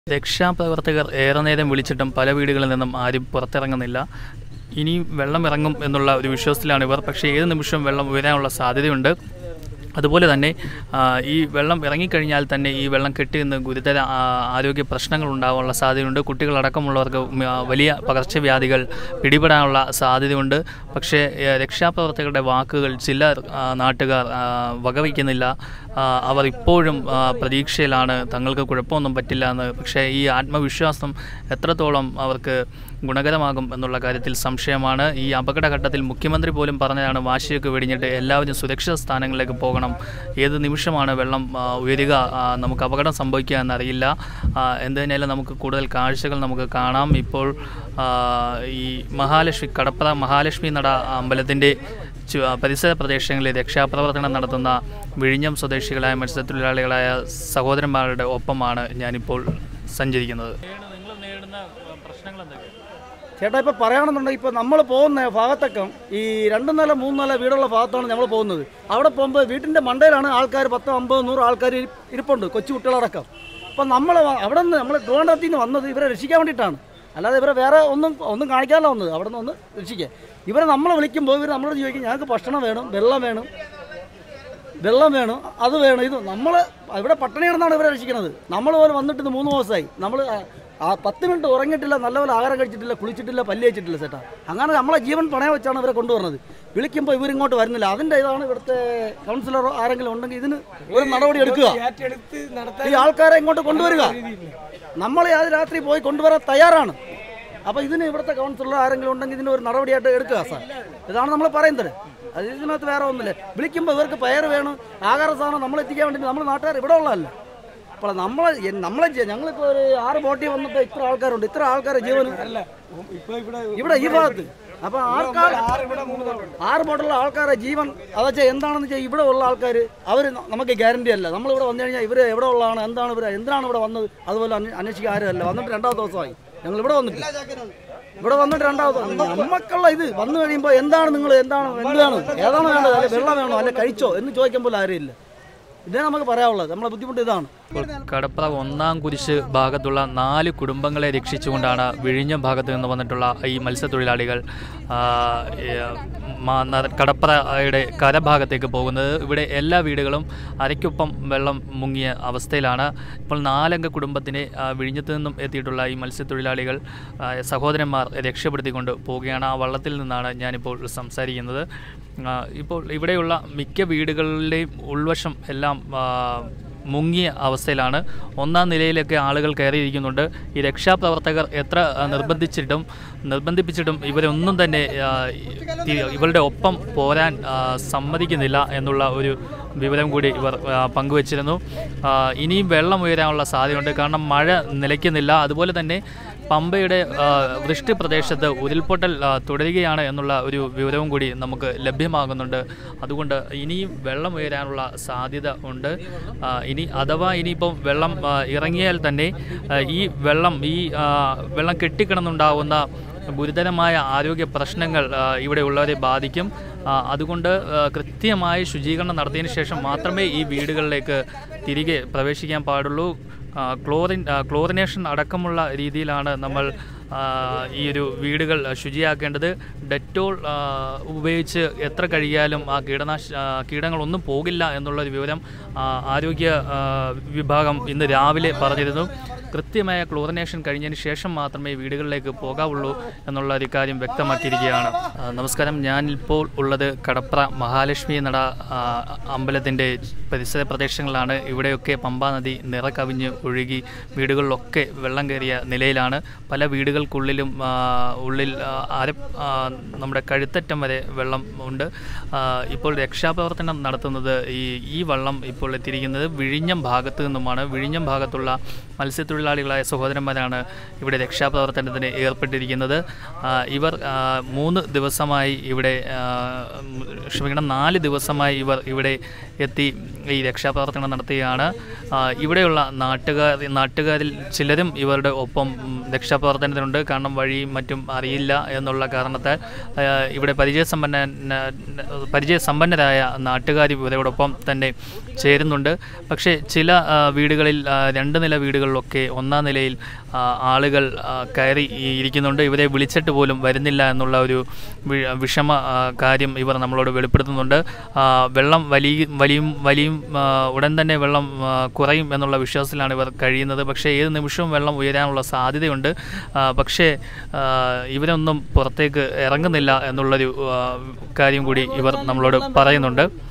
രക്ഷാപ്രവർത്തകർ ഏറെ നേരം വിളിച്ചിട്ടും പല വീടുകളിൽ നിന്നും ആരും പുറത്തിറങ്ങുന്നില്ല ഇനി വെള്ളം ഇറങ്ങും എന്നുള്ള ഒരു വിശ്വാസത്തിലാണ് ഇവർ പക്ഷേ ഏത് നിമിഷവും വെള്ളം ഉയരാനുള്ള സാധ്യതയുണ്ട് അതുപോലെ തന്നെ ആ, ഈ വെള്ളം ഇറങ്ങിക്കഴിഞ്ഞാൽ തന്നെ ഈ വെള്ളം കെട്ടി നിന്ന് ഗുരുതര ആ, ആരോഗ്യ പ്രശ്നങ്ങൾ ഉണ്ടാകാനുള്ള സാധ്യതയുണ്ട് കുട്ടികളടക്കമുള്ളവർക്ക് ഉം, ആ, വലിയ പകർച്ചവ്യാധികൾ പിടിപെടാനുള്ള സാധ്യതയുണ്ട് പക്ഷേ ഏ, രക്ഷാപ്രവർത്തകരുടെ വാക്കുകൾ ചില ആ, നാട്ടുകാർ ആ, വകവയ്ക്കുന്നില്ല ആ, അവർ ഇപ്പോഴും ആ, പ്രതീക്ഷയിലാണ് തങ്ങൾക്ക് കുഴപ്പമൊന്നും പറ്റില്ല എന്ന് പക്ഷേ ഈ ആത്മവിശ്വാസം എത്രത്തോളം അവർക്ക് ഗുണകരമാകും എന്നുള്ള കാര്യത്തിൽ സംശയമാണ് ഈ അപകടഘട്ടത്തിൽ മുഖ്യമന്ത്രി പോലും പറഞ്ഞതാണ് വാശിയൊക്കെ വെടിഞ്ഞിട്ട് എല്ലാവരും സുരക്ഷിത സ്ഥാനങ്ങളിലേക്ക് പോകണം ഏത് നിമിഷമാണ് വെള്ളം ആ, ഉയരുക ആ, നമുക്ക് അപകടം സംഭവിക്കുക എന്നറിയില്ല ആ, എന്തുതന്നെയാലും നമുക്ക് കൂടുതൽ കാഴ്ചകൾ നമുക്ക് കാണാം ഇപ്പോൾ ആ, ഈ മഹാലക്ഷ്മി കടപ്പുറ മഹാലക്ഷ്മി നട അമ്പലത്തിൻ്റെ ചു- പരിസര പ്രദേശങ്ങളിൽ രക്ഷാപ്രവർത്തനം നടത്തുന്ന വിഴിഞ്ഞം സ്വദേശികളായ മത്സ്യത്തൊഴിലാളികളായ സഹോദരന്മാരുടെ ഒപ്പമാണ് ഞാനിപ്പോൾ സഞ്ചരിക്കുന്നത് നിങ്ങൾ നേരിടുന്ന പ്രശ്നങ്ങൾ എന്തൊക്കെയാണ് ചേട്ടാ ഇപ്പോൾ പറയുകയാണെന്നുണ്ടെങ്കിൽ ഇപ്പോൾ നമ്മൾ പോകുന്ന ഭാഗത്തൊക്കെ ഈ രണ്ട് നില മൂന്ന് നില വീടുള്ള ഭാഗത്താണ് നമ്മൾ പോകുന്നത് അവിടെ പോകുമ്പോൾ വീട്ടിൻ്റെ മണ്ടയിലാണ് ആൾക്കാർ പത്ത് അമ്പത് നൂറ് ആൾക്കാർ ഇരി- ഇരിപ്പുണ്ട് കൊച്ചു കുട്ടികളടക്കം അപ്പം നമ്മൾ അവിടെ നിന്ന് നമ്മൾ ട്രിവാൻഡ്രത്തിൽ നിന്ന് വന്നത് ഇവരെ രക്ഷിക്കാൻ വേണ്ടിയിട്ടാണ് അല്ലാതെ ഇവരെ വേറെ ഒന്നും ഒന്നും കാണിക്കാനല്ല വന്നത് അവിടെ നിന്ന് ഒന്ന് രക്ഷിക്കുക ഇവരെ നമ്മൾ വിളിക്കുമ്പോൾ ഇവർ നമ്മളോട് ചോദിക്കും ഞങ്ങൾക്ക് ഭക്ഷണം വേണം വെള്ളം വേണം വെള്ളം വേണം അത് വേണം ഇത് നമ്മൾ ഇവിടെ പട്ടിണി കിടന്നാണ് ഇവരെ രക്ഷിക്കുന്നത് നമ്മൾ പോലെ വന്നിട്ട് ഇത് മൂന്ന് ദിവസമായി നമ്മൾ ആ പത്ത് മിനിറ്റ് ഉറങ്ങിയിട്ടില്ല നല്ലപോലെ ആഹാരം കഴിച്ചിട്ടില്ല കുളിച്ചിട്ടില്ല പല്ല് വെച്ചിട്ടില്ല ചേട്ടാ അങ്ങനെ നമ്മളെ ജീവൻ പണയം വെച്ചാണ് ഇവരെ കൊണ്ടുവരുന്നത് വിളിക്കുമ്പോൾ ഇവരിങ്ങോട്ട് വരുന്നില്ല അതിൻ്റെ ഇതാണ് ഇവിടുത്തെ കൗൺസിലറോ ആരെങ്കിലും ഉണ്ടെങ്കിൽ ഇതിന് ഒരു നടപടി എടുക്കുക ഈ ആൾക്കാരെ ഇങ്ങോട്ട് കൊണ്ടുവരിക നമ്മൾ അത് രാത്രി പോയി കൊണ്ടുവരാൻ തയ്യാറാണ് അപ്പോൾ ഇതിന് ഇവിടുത്തെ കൗൺസിലർ ആരെങ്കിലും ഉണ്ടെങ്കിൽ ഇതിന് ഒരു നടപടിയായിട്ട് എടുക്കുക സാർ ഇതാണ് നമ്മൾ പറയുന്നത് അത് ഇതിനകത്ത് വേറെ ഒന്നുമില്ല വിളിക്കുമ്പോൾ ഇവർക്ക് പയർ വേണം ആഹാര സാധനം നമ്മൾ എത്തിക്കാൻ വേണ്ടി നമ്മൾ നാട്ടുകാർ ഇവിടെ ഉള്ളതല്ല അപ്പോൾ നമ്മളെ നമ്മളെ ജ- ഞങ്ങളിപ്പോൾ ഒരു ആറ് ബോട്ടിൽ വന്നിട്ട് ഇത്ര ആൾക്കാരുണ്ട് ഇത്ര ആൾക്കാരെ ജീവന് ഇവിടെ ഈ ഭാഗത്ത് അപ്പൊ ആൾക്കാർ ആറ് ബോട്ടുള്ള ആൾക്കാരെ ജീവൻ അതൊക്കെ എന്താണെന്ന് വെച്ചാൽ ഇവിടെ ഉള്ള ആൾക്കാർ അവർ നമുക്ക് ഗ്യാരണ്ടി അല്ല നമ്മൾ ഇവിടെ വന്നു കഴിഞ്ഞാൽ ഇവർ എവിടെ ഉള്ളതാണ് എന്താണ് ഇവർ എന്തിനാണ് ഇവിടെ വന്നത് അതുപോലെ അന്വേ- അന്വേഷിക്കാൻ ആരുമല്ല വന്നിട്ട് രണ്ടാമത്തെ ദിവസമായി ഞങ്ങൾ ഇവിടെ വന്നിട്ട് ഇവിടെ വന്നിട്ട് രണ്ടാമത്തെ നമുക്കുള്ള ഇത് വന്നു കഴിയുമ്പോൾ എന്താണ് നിങ്ങൾ എന്താണ് എന്താണ് ഏതാണ് വേണ്ടത് അല്ലെ വെള്ളം വേണോ അല്ലെ കഴിച്ചോ എന്ന് ചോദിക്കുമ്പോൾ ആരുമില്ല ഇതേ നമുക്ക് പറയാനുള്ളത് നമ്മളെ ബുദ്ധിമുട്ട് ഇതാണ് ഇപ്പോൾ കടപ്പുറ ഒന്നാം കുരിശ് ഭാഗത്തുള്ള നാല് കുടുംബങ്ങളെ രക്ഷിച്ചുകൊണ്ടാണ് വിഴിഞ്ഞം ഭാഗത്ത് നിന്ന് വന്നിട്ടുള്ള ഈ മത്സ്യത്തൊഴിലാളികൾ ആ, ഏ, മാ- ന- കടപ്പുറയുടെ കരഭാഗത്തേക്ക് പോകുന്നത് ഇവിടെ എല്ലാ വീടുകളും അരയ്ക്കൊപ്പം വെള്ളം മുങ്ങിയ അവസ്ഥയിലാണ് ഇപ്പോൾ നാലംഗ കുടുംബത്തിനെ ആ, വിഴിഞ്ഞത്ത് നിന്നും എത്തിയിട്ടുള്ള ഈ മത്സ്യത്തൊഴിലാളികൾ ആ, സഹോദരന്മാർ രക്ഷപ്പെടുത്തിക്കൊണ്ട് പോവുകയാണ് ആ വള്ളത്തിൽ നിന്നാണ് ഞാനിപ്പോൾ സംസാരിക്കുന്നത് ആ, ഇപ്പോൾ ഇവിടെയുള്ള മിക്ക വീടുകളുടെയും ഉൾവശം എല്ലാം ആ, മുങ്ങിയ അവസ്ഥയിലാണ് ഒന്നാം നിലയിലൊക്കെ ആളുകൾ കയറിയിരിക്കുന്നുണ്ട് ഈ രക്ഷാപ്രവർത്തകർ എത്ര ആ, നിർബന്ധിച്ചിട്ടും നിർബന്ധിപ്പിച്ചിട്ടും ഇവരൊന്നും തന്നെ ആ, ഈ- ഇവരുടെ ഒപ്പം പോരാൻ ആ, സമ്മതിക്കുന്നില്ല എന്നുള്ള ഒരു വിവരം കൂടി ഇവർ ആ, പങ്കുവച്ചിരുന്നു ആ, ഇനിയും വെള്ളം ഉയരാനുള്ള സാധ്യതയുണ്ട് കാരണം മഴ നിലയ്ക്കുന്നില്ല അതുപോലെ തന്നെ പമ്പയുടെ ആ, വൃഷ്ടി പ്രദേശത്ത് ഉരുൾപൊട്ടൽ ആ, തുടരുകയാണ് എന്നുള്ള ഒരു വിവരവും കൂടി നമുക്ക് ലഭ്യമാകുന്നുണ്ട് അതുകൊണ്ട് ഇനിയും വെള്ളം ഉയരാനുള്ള സാധ്യത ഉണ്ട് ആ, ഇനി അഥവാ ഇനിയിപ്പം വെള്ളം ആ, ഇറങ്ങിയാൽ തന്നെ ആ, ഈ വെള്ളം ഈ ആ, വെള്ളം കെട്ടിക്കിടന്നുണ്ടാവുന്ന ഗുരുതരമായ ആരോഗ്യ പ്രശ്നങ്ങൾ ആ, ഇവിടെ ഉള്ളവരെ ബാധിക്കും ആ, അതുകൊണ്ട് ആ, കൃത്യമായ ശുചീകരണം നടത്തിയതിന് ശേഷം മാത്രമേ ഈ വീടുകളിലേക്ക് തിരികെ പ്രവേശിക്കാൻ പാടുള്ളൂ ആ, ക്ലോറിൻ ആ, ക്ലോറിനേഷൻ അടക്കമുള്ള രീതിയിലാണ് നമ്മൾ ആ, ഈ ഒരു വീടുകൾ ശുചിയാക്കേണ്ടത് ഡെറ്റോൾ ആ, ഉപയോഗിച്ച് എത്ര കഴിയാലും ആ കീടനാശ ആ, കീടങ്ങളൊന്നും പോകില്ല എന്നുള്ളൊരു വിവരം ആ, ആരോഗ്യ ആ, വിഭാഗം ഇന്ന് രാവിലെ പറഞ്ഞിരുന്നു കൃത്യമായ ക്ലോറിനേഷൻ കഴിഞ്ഞതിന് ശേഷം മാത്രമേ വീടുകളിലേക്ക് പോകാവുള്ളൂ എന്നുള്ള ഒരു കാര്യം വ്യക്തമാക്കിയിരിക്കുകയാണ് ആ, നമസ്കാരം ഞാനിപ്പോൾ ഉള്ളത് കടപ്ര മഹാലക്ഷ്മി നട ആ, അമ്പലത്തിൻ്റെ പരിസര പ്രദേശങ്ങളിലാണ് ഇവിടെയൊക്കെ പമ്പാ നദി നിറകവിഞ്ഞ് ഒഴുകി വീടുകളിലൊക്കെ വെള്ളം കയറിയ നിലയിലാണ് പല വീടുകൾക്കുള്ളിലും ആ, ഉള്ളിൽ ആ, അര ആ, നമ്മുടെ കഴുത്തറ്റം വരെ വെള്ളം ഉണ്ട് ആ, ഇപ്പോൾ രക്ഷാപ്രവർത്തനം നടത്തുന്നത് ഈ ഈ വള്ളം ഇപ്പോൾ എത്തിയിരിക്കുന്നത് വിഴിഞ്ഞം ഭാഗത്ത് നിന്നുമാണ് വിഴിഞ്ഞം ഭാഗത്തുള്ള മത്സ്യത്തൊഴിലാളികളായ സഹോദരന്മാരാണ് ഇവിടെ രക്ഷാപ്രവർത്തനത്തിന് ഏർപ്പെട്ടിരിക്കുന്നത് ആ, ഇവർ ആ, മൂന്ന് ദിവസമായി ഇവിടെ ആ, ഉം, ക്ഷമിക്കണം നാല് ദിവസമായി ഇവർ ഇവിടെ എത്തി ഈ രക്ഷാപ്രവർത്തനം നടത്തുകയാണ് ആ, ഇവിടെയുള്ള നാട്ടുകാർ നാട്ടുകാരിൽ ചിലരും ഇവരുടെ ഒപ്പം ഉം, രക്ഷാപ്രവർത്തനത്തിനുണ്ട് പറയുന്നുണ്ട് കാരണം വഴിയും മറ്റും അറിയില്ല എന്നുള്ള കാരണത്താൽ ആ, ഇവിടെ പരിചയസമ്പന്ന പരിചയസമ്പന്നരായ നാട്ടുകാർ ഇവരോടൊപ്പം തന്നെ ചേരുന്നുണ്ട് പക്ഷേ ചില ആ, വീടുകളിൽ ആ, രണ്ട് നില വീടുകളിലൊക്കെ ഒന്നാം നിലയിൽ ആ, ആളുകൾ ആ, കയറി ഈ- ഇരിക്കുന്നുണ്ട് ഇവരെ വിളിച്ചിട്ട് പോലും വരുന്നില്ല എന്നുള്ള ഒരു വി- വിഷമ ആ, കാര്യം ഇവർ നമ്മളോട് വെളിപ്പെടുത്തുന്നുണ്ട് ആ, വെള്ളം വലിയ വലിയും വലിയും ആ, ഉടൻ തന്നെ വെള്ളം ആ, കുറയും എന്നുള്ള വിശ്വാസത്തിലാണ് ഇവർ കഴിയുന്നത് പക്ഷേ ഏത് നിമിഷവും വെള്ളം ഉയരാനുള്ള സാധ്യതയുണ്ട് ആ, പക്ഷേ ആ, ഇവരൊന്നും പുറത്തേക്ക് ഇറങ്ങുന്നില്ല എന്നുള്ളൊരു ആ, കാര്യം കൂടി ഇവർ നമ്മളോട് പറയുന്നുണ്ട്